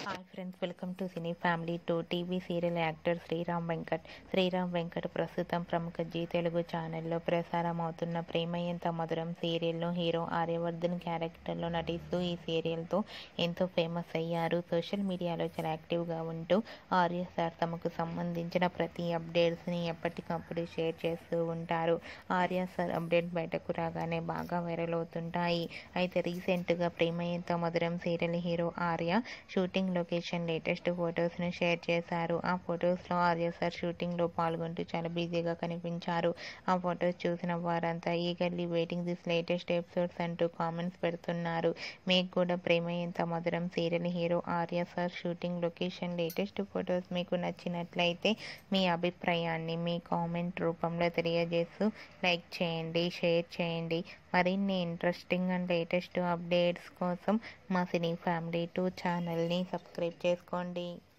hi friends welcome to cine family two TV serial actor Sriram Venkat Sriram Venkat ప్రస్తుతం ప్రముఖ G Telugu ఛానల్లో ప్రసారం అవుతున్న ప్రేమ ఎంత మధురం సీరియల్లో హీరో ఆర్యవర్ధన్ క్యారెక్టర్లో నటిస్తూ ఈ సీరియల్తో ఎంతో ఫేమస్ అయ్యారు సోషల్ మీడియాలో చాలా యాక్టివ్గా ఉంటూ ఆర్య సార్ తమకు సంబంధించిన ప్రతి అప్డేట్స్ని ఎప్పటికప్పుడు షేర్ చేస్తూ ఉంటారు ఆర్య సార్ అప్డేట్ బయటకు రాగానే బాగా వైరల్ అవుతుంటాయి అయితే రీసెంట్గా Prema Entha Madhuram serial hero Arya shooting location latest ఫొటోస్ను షేర్ చేశారు ఆ ఫొటోస్లో ఆర్య సార్ షూటింగ్లో పాల్గొంటూ చాలా బిజీగా కనిపించారు ఆ ఫొటోస్ చూసిన వారంతా eagerly waiting this latest episodes అంటూ కామెంట్స్ పెడుతున్నారు మీకు కూడా Prema Entha Madhuram serial hero Arya sir shooting location latest photos మీకు నచ్చినట్లయితే మీ అభిప్రాయాన్ని మీ కామెంట్ రూపంలో తెలియజేస్తూ లైక్ చేయండి షేర్ చేయండి మరిన్ని ఇంట్రెస్టింగ్ అండ్ లేటెస్ట్ అప్డేట్స్ కోసం మా సినీ ఫ్యామిలీ టూ ఛానల్ని సబ్స్క్రైబ్ చేసుకోండి